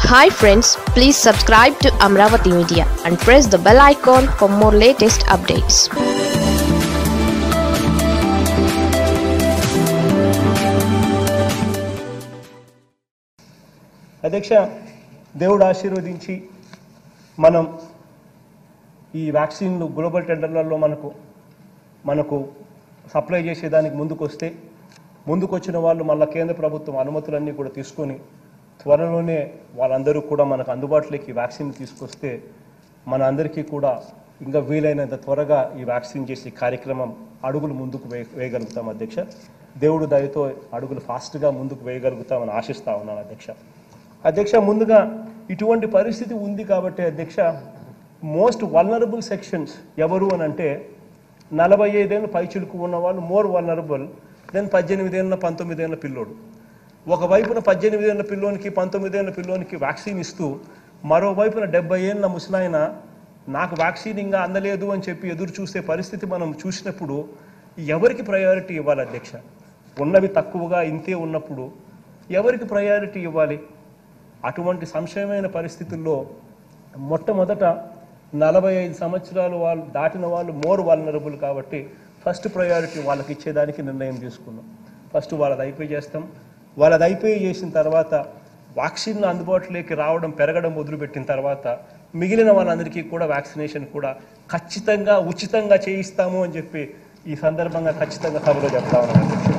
hi friends please subscribe to Amaravati media and press the bell icon for more latest updates అధ్యక్ష దేవుడు ఆశీర్వదించి మనం ఈ వ్యాక్సిన్లు గ్లోబల్ టెండర్లలో మనకు మనకు సప్లై చేసేదానికి ముందుకు వస్తే ముందుకు వచ్చిన వాళ్ళు మళ్ళీ కేంద్ర ప్రభుత్వం అనుమతులన్నీ కూడా తీసుకొని త్వరలోనే వాళ్ళందరూ కూడా మనకు అందుబాటులోకి వ్యాక్సిన్ తీసుకొస్తే మన అందరికీ కూడా ఇంకా వీలైనంత త్వరగా ఈ వ్యాక్సిన్ చేసే కార్యక్రమం అడుగులు ముందుకు వే వేయగలుగుతాం అధ్యక్ష దేవుడు దయతో అడుగులు ఫాస్ట్గా ముందుకు వేయగలుగుతామని ఆశిస్తా ఉన్నాను అధ్యక్ష అధ్యక్ష ముందుగా ఇటువంటి పరిస్థితి ఉంది కాబట్టి అధ్యక్ష మోస్ట్ వల్నరబుల్ సెక్షన్స్ ఎవరు అని అంటే నలభై ఐదేళ్ళు పైచిలుకు ఉన్న వాళ్ళు మోర్ వల్నరబుల్ దెన్ పద్దెనిమిదేళ్ళ పంతొమ్మిదేళ్ళ పిల్లోడు ఒకవైపున పద్దెనిమిదేళ్ళ పిల్లోనికి పంతొమ్మిదేళ్ళ పిల్లోనికి వ్యాక్సిన్ ఇస్తూ మరోవైపున డెబ్బై ఏళ్ళ ముసలాయన నాకు వ్యాక్సిన్ ఇంకా అందలేదు అని చెప్పి ఎదురు చూసే పరిస్థితి మనం చూసినప్పుడు ఎవరికి ప్రయారిటీ ఇవ్వాలి అధ్యక్ష ఉన్నవి తక్కువగా ఇంతే ఉన్నప్పుడు ఎవరికి ప్రయారిటీ ఇవ్వాలి అటువంటి సంశయమైన పరిస్థితుల్లో మొట్టమొదట నలభై ఐదు సంవత్సరాలు వాళ్ళు దాటిన వాళ్ళు మోర్ వాల్నరబుల్ కాబట్టి ఫస్ట్ ప్రయారిటీ వాళ్ళకి ఇచ్చేదానికి నిర్ణయం తీసుకున్నాం ఫస్ట్ వాళ్ళది అయిపోయి చేస్తాం వాళ్ళది అయిపోయి చేసిన తర్వాత వ్యాక్సిన్ అందుబాటులోకి రావడం పెరగడం మొదలుపెట్టిన తర్వాత మిగిలిన వాళ్ళందరికీ కూడా వ్యాక్సినేషన్ కూడా ఖచ్చితంగా ఉచితంగా చేయిస్తాము అని చెప్పి ఈ సందర్భంగా ఖచ్చితంగా సభలో చెప్తా ఉన్నాను